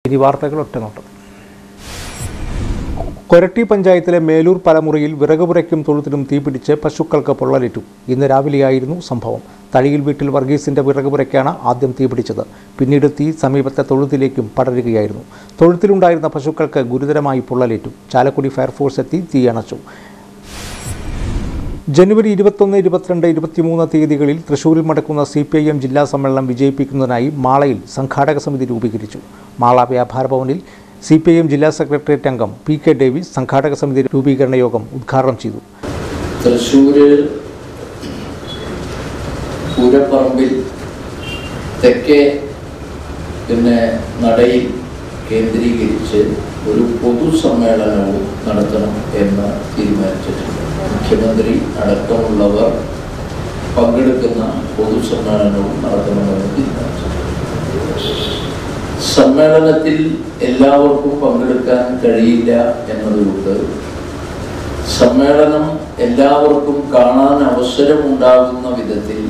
ഇനി വാർത്തകൾ ഒറ്റനോട്ടം കൊരട്ടി പഞ്ചായത്തിലെ മേലൂർ പലമുറിയിൽ വിറക് പുരയ്ക്കും തൊഴുത്തിനും തീപിടിച്ച് പശുക്കൾക്ക് പൊള്ളലേറ്റു ഇന്ന് രാവിലെയായിരുന്നു സംഭവം തളിയിൽ വീട്ടിൽ വർഗീസിന്റെ വിറക് പുരയ്ക്കാണ് ആദ്യം തീപിടിച്ചത് പിന്നീട് തീ സമീപത്തെ തൊഴുത്തിലേക്കും പടരുകയായിരുന്നു തൊഴുത്തിലുണ്ടായിരുന്ന പശുക്കൾക്ക് ഗുരുതരമായി പൊള്ളലേറ്റു ചാലക്കുടി ഫയർഫോഴ്സ് എത്തി തീ അണച്ചു ജനുവരി ഇരുപത്തൊന്ന് ഇരുപത്തിരണ്ട് ഇരുപത്തിമൂന്ന് തീയതികളിൽ തൃശൂരിൽ നടക്കുന്ന സി പി ഐ എം ജില്ലാ സമ്മേളനം വിജയിപ്പിക്കുന്നതിനായി മാളയിൽ സംഘാടക സമിതി രൂപീകരിച്ചു മാള വ്യാപാര ഭവനിൽ സി പി ഐ എം ജില്ലാ സെക്രട്ടേറിയറ്റ് അംഗം പി കെ ഡേവിസ് സംഘാടക സമിതി രൂപീകരണ യോഗം ഉദ്ഘാടനം ചെയ്തു തൃശ്ശൂര് പൂരപ്പറമ്പിൽ തെക്കേ പിന്നെ നടയിൽ കേന്ദ്രീകരിച്ച് ഒരു പൊതുസമ്മേളനവും നടത്തണം എന്ന് തീരുമാനിച്ചിട്ടുണ്ട് മുഖ്യമന്ത്രി അടക്കമുള്ളവർ പങ്കെടുക്കുന്ന പൊതുസമ്മേളനവും നടത്തണമെന്ന് തീരുമാനിച്ചിട്ടുണ്ട് സമ്മേളനത്തിൽ എല്ലാവർക്കും പങ്കെടുക്കാൻ കഴിയില്ല എന്നതുകൊണ്ട് സമ്മേളനം എല്ലാവർക്കും കാണാൻ അവസരമുണ്ടാകുന്ന വിധത്തിൽ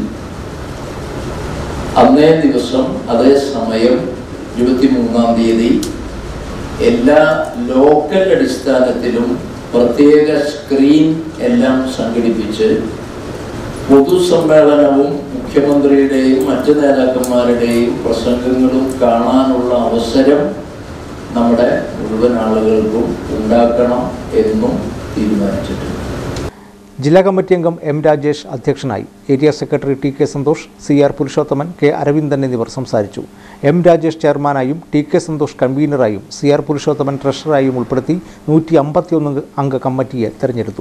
അന്നേ ദിവസം അതേ സമയം ഇരുപത്തിമൂന്നാം തീയതി എല്ലാ ലോക്കൽ അടിസ്ഥാനത്തിലും പ്രത്യേക സ്ക്രീൻ എല്ലാം സംഘടിപ്പിച്ച് പൊതുസമ്മേളനവും മുഖ്യമന്ത്രിയുടെയും മറ്റ് നേതാക്കന്മാരുടെയും പ്രസംഗങ്ങളും കാണാനുള്ള അവസരം നമ്മുടെ മുഴുവൻ ആളുകൾക്കും ഉണ്ടാക്കണം എന്നും തീരുമാനിച്ചിട്ടുണ്ട് ജില്ലാ കമ്മിറ്റി അംഗം എം രാജേഷ് അധ്യക്ഷനായി area secretary T K Santhosh C R Purushothaman K Aravindan എന്നിവർ സംസാരിച്ചു എം രാജേഷ് ചെയർമാനായും ടി കെ സന്തോഷ് കൺവീനറായും സി ആർ പുരുഷോത്തമൻ ട്രഷററായും ഉൾപ്പെടുത്തി നൂറ്റി അമ്പത്തിയൊന്ന് അംഗ കമ്മിറ്റിയെ തെരഞ്ഞെടുത്തു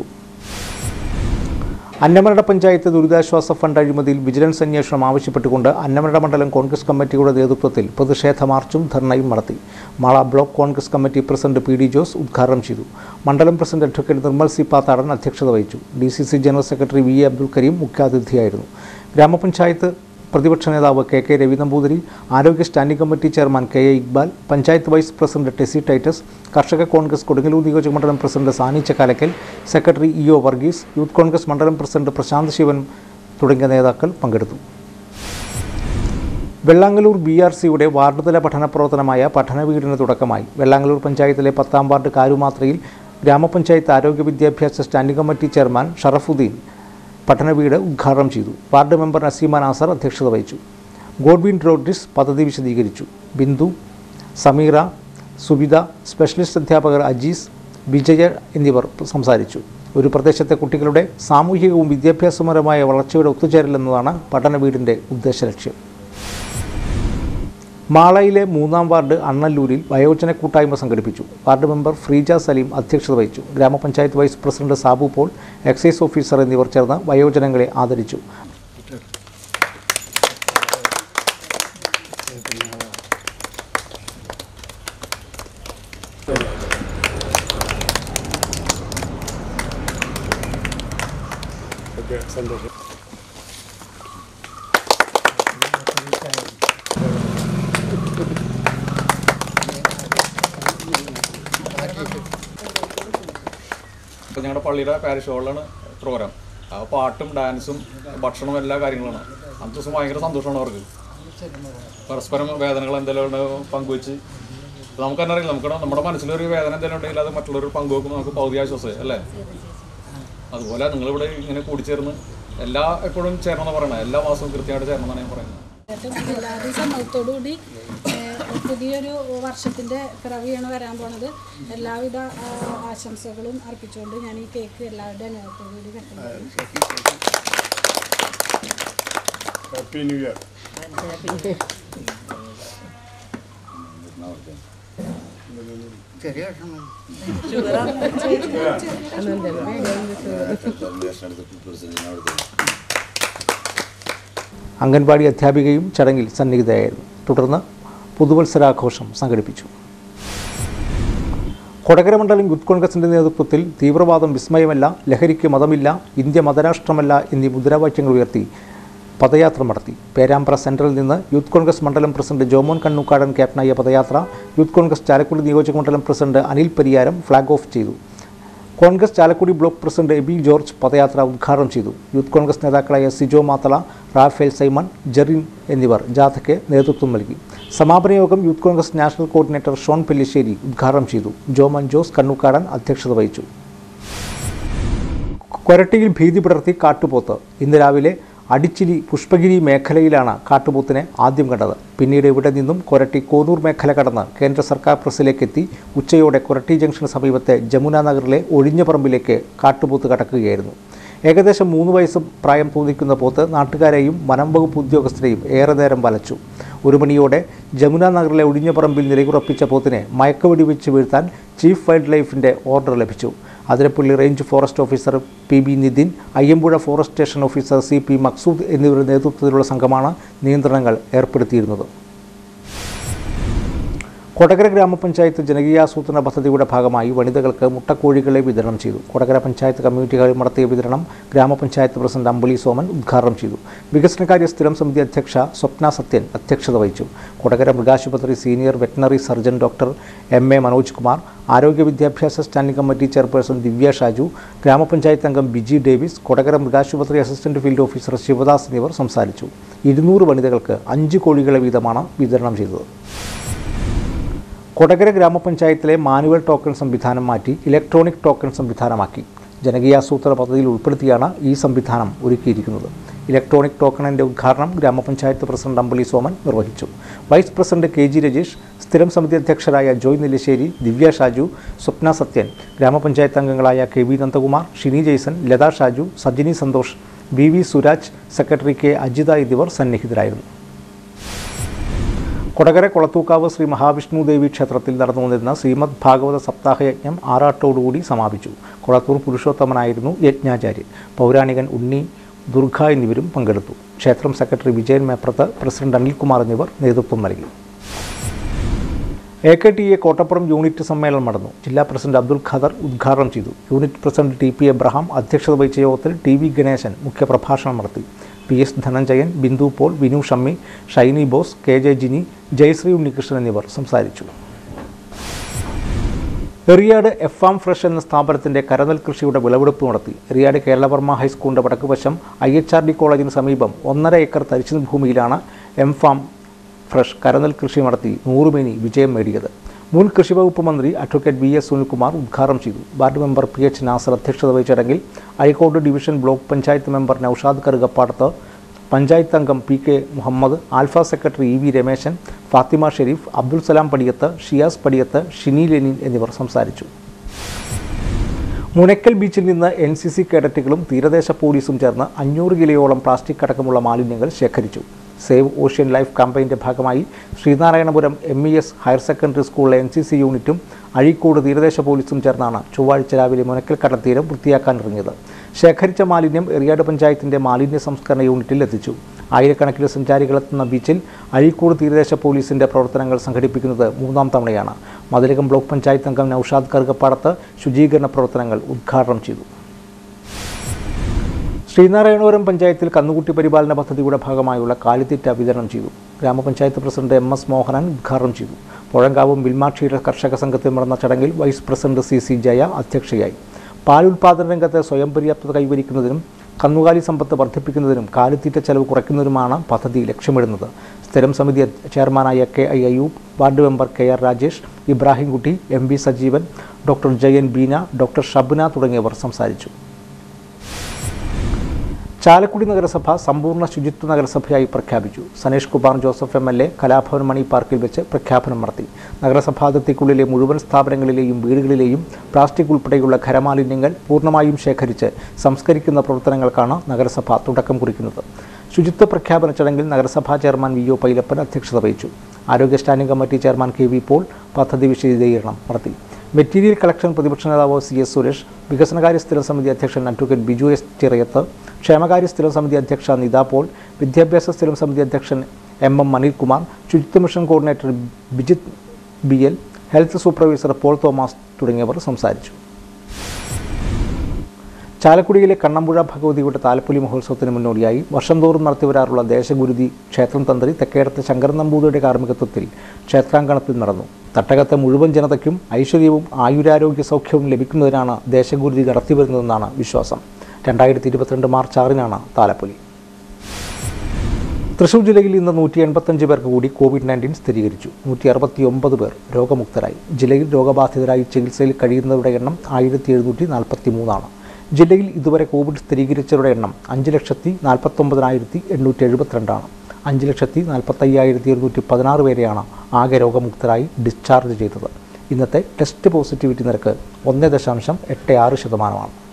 അന്നമനട പഞ്ചായത്ത് ദുരിതാശ്വാസ ഫണ്ട് അഴിമതിയിൽ വിജിലൻസ് അന്വേഷണം ആവശ്യപ്പെട്ടുകൊണ്ട് അന്നമനട മണ്ഡലം കോൺഗ്രസ് കമ്മിറ്റിയുടെ നേതൃത്വത്തിൽ പ്രതിഷേധ മാർച്ചും ധർണയും നടത്തി Mala block Congress committee president P D Jose ഉദ്ഘാടനം ചെയ്തു മണ്ഡലം president advocate Nirmal C Pathadan അധ്യക്ഷത വഹിച്ചു D C C general secretary V A Abdul Kareem മുഖ്യാതിഥിയായിരുന്നു ഗ്രാമപഞ്ചായത്ത് പ്രതിപക്ഷ നേതാവ് കെ കെ രവി നമ്പൂതിരി ആരോഗ്യ standing committee chairman K A Iqbal panchayat vice president Tessy Titus കർഷക കോൺഗ്രസ് കൊടുങ്ങല്ലൂർ നിയോജക മണ്ഡലം president Sani Chakkalakkal secretary E O Varghese youth Congress മണ്ഡലം പ്രസിഡന്റ് പ്രശാന്ത് ശിവൻ തുടങ്ങിയ നേതാക്കൾ പങ്കെടുത്തു വെള്ളാങ്ങല്ലൂർ ബി ആർ സിയുടെ വാർഡ് തല പഠന പ്രവർത്തനമായ പഠന വീടിന് തുടക്കമായി വെള്ളാങ്ങല്ലൂർ പഞ്ചായത്തിലെ പത്താം വാർഡ് കാരുമാത്രയിൽ ഗ്രാമപഞ്ചായത്ത് ആരോഗ്യ വിദ്യാഭ്യാസ സ്റ്റാൻഡിംഗ് കമ്മിറ്റി ചെയർമാൻ ഷറഫുദ്ദീൻ പഠന വീട് ഉദ്ഘാടനം ചെയ്തു വാർഡ് മെമ്പർ നസീമ നാസർ അധ്യക്ഷത വഹിച്ചു ഗോഡ്വിൻ റോഡ്രിസ് പദ്ധതി വിശദീകരിച്ചു ബിന്ദു സമീറ സുബിത സ്പെഷ്യലിസ്റ്റ് അധ്യാപകർ അജീസ് വിജയ എന്നിവർ സംസാരിച്ചു ഒരു പ്രദേശത്തെ കുട്ടികളുടെ സാമൂഹികവും വിദ്യാഭ്യാസപരമായ വളർച്ചയുടെ ഒത്തുചേരൽ എന്നതാണ് പഠന വീടിൻ്റെ ഉദ്ദേശലക്ഷ്യം മാളയിലെ മൂന്നാം വാർഡ് അണ്ണല്ലൂരിൽ വയോജന കൂട്ടായ്മ സംഘടിപ്പിച്ചു വാർഡ് മെമ്പർ ഫ്രീജ സലീം അധ്യക്ഷത വഹിച്ചു ഗ്രാമപഞ്ചായത്ത് vice president Sabu Paul excise officer എന്നിവർ ചേർന്ന് വയോജനങ്ങളെ ആദരിച്ചു ഇപ്പം ഞങ്ങളുടെ പള്ളിയുടെ പാരിഷ് ഹാളിലാണ് പ്രോഗ്രാം ആ പാട്ടും ഡാൻസും ഭക്ഷണവും എല്ലാ കാര്യങ്ങളാണ് അന്നത്തെ ദിവസം ഭയങ്കര സന്തോഷമാണ് അവർക്ക് പരസ്പരം വേദനകൾ എന്തെങ്കിലും ഉണ്ടെങ്കിൽ പങ്കുവെച്ച് ഇപ്പം നമുക്ക് തന്നെ അറിയില്ല നമുക്ക് നമ്മുടെ മനസ്സിലൊരു വേദന എന്തെങ്കിലും ഉണ്ടെങ്കിൽ അത് മറ്റുള്ളവർ പങ്കുവെക്കുമ്പോൾ നമുക്ക് പകുതി ആശ്വാസം അല്ലേ അതുപോലെ നിങ്ങളിവിടെ ഇങ്ങനെ കൂടിച്ചേർന്ന് എല്ലാ എപ്പോഴും ചേരണം എന്ന് പറയണത് എല്ലാ മാസവും കൃത്യമായിട്ട് ചേരണം എന്നാണ് ഞാൻ പറയുന്നത് തീർച്ചയായിട്ടും എല്ലാവരുടെയും സമ്മതത്തോടുകൂടി ഏഹ്, പുതിയൊരു വർഷത്തിൻ്റെ പിറവിയാണ് വരാൻ പോണത് എല്ലാവിധ ആ, ആശംസകളും അർപ്പിച്ചുകൊണ്ട് ഞാൻ ഈ കേക്ക് എല്ലാവരുടെയും അനുഭവത്തോടുകൂടി കട്ടുന്നു ഹാപ്പി ന്യൂ ഇയർ അംഗൻവാടി അധ്യാപികയും ചടങ്ങിൽ സന്നിഹിതയായിരുന്നു തുടർന്ന് പുതുവത്സരാഘോഷം സംഘടിപ്പിച്ചു കൊടകര മണ്ഡലം യൂത്ത് കോൺഗ്രസിന്റെ നേതൃത്വത്തിൽ തീവ്രവാദം വിസ്മയമല്ല ലഹരിക്ക് മതമില്ല ഇന്ത്യ മതരാഷ്ട്രമല്ല എന്നീ മുദ്രാവാക്യങ്ങൾ ഉയർത്തി പദയാത്ര നടത്തി പേരാമ്പ്ര സെൻട്രലിൽ നിന്ന് യൂത്ത് കോൺഗ്രസ് മണ്ഡലം പ്രസിഡന്റ് ജോമോൻ കണ്ണൂക്കാടൻ ക്യാപ്റ്റനായ പദയാത്ര യൂത്ത് കോൺഗ്രസ് ചാലക്കുടി നിയോജക മണ്ഡലം president Anil Pariyaram flag off ചെയ്തു Congress Chalakudy block president Aby George പദയാത്ര ഉദ്ഘാടനം ചെയ്തു യൂത്ത് കോൺഗ്രസ് നേതാക്കളായ സിജോ മാത്തള റാഫേൽ സൈമൺ ജെറിൻ എന്നിവർ ജാഥയ്ക്ക് നേതൃത്വം നൽകി സമാപന യോഗം youth Congress national coordinator Shone Pellissery ഉദ്ഘാടനം ചെയ്തു ജോമൻ ജോസ് കണ്ണൂക്കാടൻ അധ്യക്ഷത വഹിച്ചു കൊരട്ടിയിൽ ഭീതി പടർത്തി കാട്ടുപോത്ത് ഇന്ന് രാവിലെ അടിച്ചിലി പുഷ്പഗിരി മേഖലയിലാണ് കാട്ടുപോത്തിനെ ആദ്യം കണ്ടത് പിന്നീട് ഇവിടെ നിന്നും കൊരട്ടി കോനൂർ മേഖല കടന്ന് കേന്ദ്ര സർക്കാർ പ്രസിലേക്ക് എത്തി ഉച്ചയോടെ കൊരട്ടി ജംഗ്ഷന് സമീപത്തെ ജമുന നഗറിലെ ഒഴിഞ്ഞ പറമ്പിലേക്ക് കാട്ടുപോത്ത് കടക്കുകയായിരുന്നു ഏകദേശം മൂന്ന് വയസ്സ് പ്രായം തോന്നിക്കുന്ന പോത്ത് നാട്ടുകാരെയും വനം വകുപ്പ് ഉദ്യോഗസ്ഥരെയും ഏറെ നേരം വലച്ചു ഒരു മണിയോടെ ജമുന നഗറിലെ ഒഴിഞ്ഞ പറമ്പിൽ നിലയുറപ്പിച്ച പോത്തിനെ മയക്കുവെടി വെച്ച് വീഴ്ത്താൻ ചീഫ് വൈൽഡ് ലൈഫിൻ്റെ ഓർഡർ ലഭിച്ചു Athirappilly range forest officer P B Nithin Ayyampuzha forest station officer C P Maqsood എന്നിവരുടെ നേതൃത്വത്തിലുള്ള സംഘമാണ് നിയന്ത്രണങ്ങൾ ഏർപ്പെടുത്തിയിരുന്നത് കൊടകര ഗ്രാമപഞ്ചായത്ത് ജനകീയാസൂത്രണ പദ്ധതിയുടെ ഭാഗമായി വനിതകൾക്ക് മുട്ടക്കോഴികളെ വിതരണം ചെയ്തു കൊടകര പഞ്ചായത്ത് കമ്മ്യൂണിറ്റികളിൽ നടത്തിയ വിതരണം ഗ്രാമപഞ്ചായത്ത് പ്രസിഡന്റ് അമ്പളി സോമൻ ഉദ്ഘാടനം ചെയ്തു വികസനകാര്യ സ്ഥിരം സമിതി അധ്യക്ഷ സ്വപ്ന സത്യൻ അധ്യക്ഷത വഹിച്ചു കൊടകര മൃഗാശുപത്രി senior veterinary surgeon doctor M A Manoj Kumar ആരോഗ്യ വിദ്യാഭ്യാസ standing committee chairperson Divya Shaju ഗ്രാമപഞ്ചായത്ത് അംഗം ബിജി ഡേവിസ് കൊടകര മൃഗാശുപത്രി അസിസ്റ്റന്റ് ഫീൽഡ് ഓഫീസർ ശിവദാസ് എന്നിവർ സംസാരിച്ചു ഇരുന്നൂറ് വനിതകൾക്ക് അഞ്ച് കോഴികളെ വീതമാണ് വിതരണം ചെയ്തത് കൊടകര ഗ്രാമപഞ്ചായത്തിലെ മാനുവൽ ടോക്കൺ സംവിധാനം മാറ്റി ഇലക്ട്രോണിക് ടോക്കൺ സംവിധാനമാക്കി ജനകീയാസൂത്രണ പദ്ധതിയിൽ ഉൾപ്പെടുത്തിയാണ് ഈ സംവിധാനം ഒരുക്കിയിരിക്കുന്നത് ഇലക്ട്രോണിക് ടോക്കണിൻ്റെ ഉദ്ഘാടനം ഗ്രാമപഞ്ചായത്ത് പ്രസിഡന്റ് അമ്പളി സോമൻ നിർവഹിച്ചു vice president K G Rajeesh സ്ഥിരം സമിതി അധ്യക്ഷരായ ജോയ് നെല്ലിശ്ശേരി ദിവ്യ ഷാജു സ്വപ്ന സത്യൻ ഗ്രാമപഞ്ചായത്ത് അംഗങ്ങളായ K V Nandakumar Shini Jaison Latha Shaju Sajini Santhosh V V Suraj secretary K Ajitha എന്നിവർ സന്നിഹിതരായിരുന്നു കൊടകര കൊളത്തൂക്കാവ് ശ്രീ മഹാവിഷ്ണു ദേവി ക്ഷേത്രത്തിൽ നടന്നു വന്നിരുന്ന ശ്രീമദ് ഭാഗവത സപ്താഹയജ്ഞം ആറാട്ടോടുകൂടി സമാപിച്ചു കൊളത്തൂർ പുരുഷോത്തമനായിരുന്നു യജ്ഞാചാര്യൻ പൗരാണികൻ ഉണ്ണി ദുർഗ എന്നിവരും പങ്കെടുത്തു ക്ഷേത്രം സെക്രട്ടറി വിജയൻ മേപ്രത്ത് പ്രസിഡന്റ് അനിൽകുമാർ എന്നിവർ നേതൃത്വം നൽകി A K T A Kottappuram unit സമ്മേളനം നടന്നു ജില്ലാ പ്രസിഡന്റ് അബ്ദുൽ ഖദർ ഉദ്ഘാടനം ചെയ്തു unit president T P Abraham അധ്യക്ഷത വഹിച്ച യോഗത്തിൽ ടി വി ഗണേശൻ മുഖ്യപ്രഭാഷണം നടത്തി P S Dhananjayan Bindhu Paul Vinu Shammi Shiny Bose K J Jini Jayasree Unnikrishnan എന്നിവർ സംസാരിച്ചു എറിയാട് എഫ് ആം ഫ്രഷ് എന്ന സ്ഥാപനത്തിന്റെ കരനെൽ കൃഷിയുടെ വിളവെടുപ്പ് നടത്തി എറിയാട് കേരളവർമ്മ ഹൈസ്കൂളിന്റെ വടക്കുവശം ഐ എച്ച് ആർ ഡി കോളേജിന് സമീപം ഒന്നര ഏക്കർ തരിശു ഭൂമിയിലാണ് എം ഫാം ഫ്രഷ് കരനെൽ കൃഷി നടത്തി നൂറുമേനി വിജയം നേടിയത് മുൻ കൃഷിവകുപ്പ് മന്ത്രി അഡ്വക്കേറ്റ് വി എസ് സുനിൽകുമാർ ഉദ്ഘാടനം ചെയ്തു ward member P H Nasar അധ്യക്ഷത വഹിച്ച ചടങ്ങിൽ Azhikode division block panchayat member Noushad Karukappadath panchayat അംഗം P K Muhammad Alpha secretary E V Rameshan Fathima Shareef Abdul Salam Padiyath Shiyas Padiyath Shini Lenin എന്നിവർ സംസാരിച്ചു മുനക്കൽ ബീച്ചിൽ നിന്ന് എൻ സി സി കേഡറ്റുകളും തീരദേശ പോലീസും ചേർന്ന് അഞ്ഞൂറ് കിലോയോളം പ്ലാസ്റ്റിക് അടക്കമുള്ള മാലിന്യങ്ങൾ ശേഖരിച്ചു സേവ് ഓഷ്യൻ ലൈഫ് ക്യാമ്പയിൻ്റെ ഭാഗമായി Sreenarayanapuram M E S higher secondary സ്കൂളിലെ എൻ സി സി യൂണിറ്റും അഴീക്കോട് തീരദേശ പോലീസും ചേർന്നാണ് ചൊവ്വാഴ്ച രാവിലെ മുനക്കൽ കടൽത്തീരം വൃത്തിയാക്കാനിറങ്ങിയത് ശേഖരിച്ച മാലിന്യം എറിയാട് പഞ്ചായത്തിൻ്റെ മാലിന്യ സംസ്കരണ യൂണിറ്റിൽ എത്തിച്ചു ആയിരക്കണക്കിന് സഞ്ചാരികളെത്തുന്ന ബീച്ചിൽ അഴീക്കോട് തീരദേശ പോലീസിൻ്റെ പ്രവർത്തനങ്ങൾ സംഘടിപ്പിക്കുന്നത് മൂന്നാം തവണയാണ് മതിലകം ബ്ലോക്ക് പഞ്ചായത്ത് അംഗം നൌഷാദ് കറുകപ്പാടത്ത് ശുചീകരണ പ്രവർത്തനങ്ങൾ ഉദ്ഘാടനം ചെയ്തു ശ്രീനാരായണപുരം പഞ്ചായത്തിൽ കന്നുകുട്ടി പരിപാലന പദ്ധതിയുടെ ഭാഗമായുള്ള കാലിത്തീറ്റ വിതരണം ചെയ്തു ഗ്രാമപഞ്ചായത്ത് പ്രസിഡന്റ് എം എസ് മോഹനൻ ഉദ്ഘാടനം ചെയ്തു പുഴങ്കാവും മിൽമാക്ഷീര കർഷക സംഘത്തിൽ നടന്ന ചടങ്ങിൽ vice president C C Jaya അധ്യക്ഷയായി പാലുൽപാദന രംഗത്ത് സ്വയം പര്യാപ്തത കൈവരിക്കുന്നതിനും കന്നുകാലി സമ്പത്ത് വർദ്ധിപ്പിക്കുന്നതിനും കാലിത്തീറ്റ ചെലവ് കുറയ്ക്കുന്നതിനുമാണ് പദ്ധതി ലക്ഷ്യമിടുന്നത് സ്ഥിരം സമിതി ചെയർമാനായ K I Ayyub ward member K R Rajesh Ibrahimkutty M V Sajeevan doctor Jayan Beena doctor Shabna തുടങ്ങിയവർ സംസാരിച്ചു ചാലക്കുടി നഗരസഭ സമ്പൂർണ്ണ ശുചിത്വ നഗരസഭയായി പ്രഖ്യാപിച്ചു Saneesh Kumar Joseph M L A Kalabhavan Mani പാർക്കിൽ വെച്ച് പ്രഖ്യാപനം നടത്തി നഗരസഭാതിർത്തിക്കുള്ളിലെ മുഴുവൻ സ്ഥാപനങ്ങളിലെയും വീടുകളിലെയും പ്ലാസ്റ്റിക് ഉൾപ്പെടെയുള്ള ഖരമാലിന്യങ്ങൾ പൂർണ്ണമായും ശേഖരിച്ച് സംസ്കരിക്കുന്ന പ്രവർത്തനങ്ങൾക്കാണ് നഗരസഭ തുടക്കം കുറിക്കുന്നത് ശുചിത്വ പ്രഖ്യാപന ചടങ്ങിൽ നഗരസഭാ ചെയർമാൻ വി ഒ പൈലപ്പൻ അധ്യക്ഷത വഹിച്ചു ആരോഗ്യ standing committee chairman K V Paul പദ്ധതി വിശദീകരണം നടത്തി മെറ്റീരിയൽ കളക്ഷൻ പ്രതിപക്ഷ നേതാവ് സി എസ് സുരേഷ് വികസനകാര്യ സ്ഥിരം സമിതി അധ്യക്ഷൻ അഡ്വക്കേറ്റ് ബിജു എസ് ചിറയത്ത് ക്ഷേമകാര്യ സ്ഥിരം സമിതി അധ്യക്ഷ നിത പോൾ വിദ്യാഭ്യാസ സ്ഥിരം സമിതി അധ്യക്ഷൻ എം എം മണിൽകുമാർ ശുചിത്വ mission coordinator Bijith B L health supervisor Paul Thomas തുടങ്ങിയവർ സംസാരിച്ചു ചാലക്കുടിയിലെ കണ്ണമ്പുഴ ഭഗവതിയുടെ താലപ്പൊലി മഹോത്സവത്തിന് മുന്നോടിയായി വർഷം തോറും നടത്തിവരാറുള്ള ദേശഗുരുതി ക്ഷേത്രം തന്ത്രി തെക്കേടത്ത് ശങ്കരൻ നമ്പൂതിരിയുടെ കാർമ്മികത്വത്തിൽ ക്ഷേത്രാങ്കണത്തിൽ നടന്നു തട്ടകത്തെ മുഴുവൻ ജനതയ്ക്കും ഐശ്വര്യവും ആയുരാരോഗ്യ സൗഖ്യവും ലഭിക്കുന്നതിനാണ് ദേശഗുരുതി നടത്തിവരുന്നതെന്നാണ് വിശ്വാസം രണ്ടായിരത്തി ഇരുപത്തിരണ്ട് മാർച്ച് ആറിനാണ് താലപ്പൊലി തൃശൂർ ജില്ലയിൽ ഇന്ന് നൂറ്റി എൺപത്തഞ്ച് പേർക്ക് കൂടി കോവിഡ് നയൻറ്റീൻ സ്ഥിരീകരിച്ചു നൂറ്റി അറുപത്തി ഒമ്പത് പേർ രോഗമുക്തരായി ജില്ലയിൽ രോഗബാധിതരായി ചികിത്സയിൽ കഴിയുന്നവരുടെ എണ്ണം ആയിരത്തി എഴുന്നൂറ്റി നാൽപ്പത്തി മൂന്നാണ് ജില്ലയിൽ ഇതുവരെ കോവിഡ് സ്ഥിരീകരിച്ചവരുടെ എണ്ണം അഞ്ച് ലക്ഷത്തി നാൽപ്പത്തൊമ്പതിനായിരത്തി എണ്ണൂറ്റി എഴുപത്തിരണ്ടാണ് അഞ്ച് ലക്ഷത്തി നാൽപ്പത്തയ്യായിരത്തി ഇരുന്നൂറ്റി പതിനാറ് പേരെയാണ് ആകെ രോഗമുക്തരായി ഡിസ്ചാർജ് ചെയ്തത് ഇന്നത്തെ ടെസ്റ്റ് പോസിറ്റിവിറ്റി നിരക്ക് ഒന്ന് ദശാംശം എട്ട് ആറ് ശതമാനമാണ്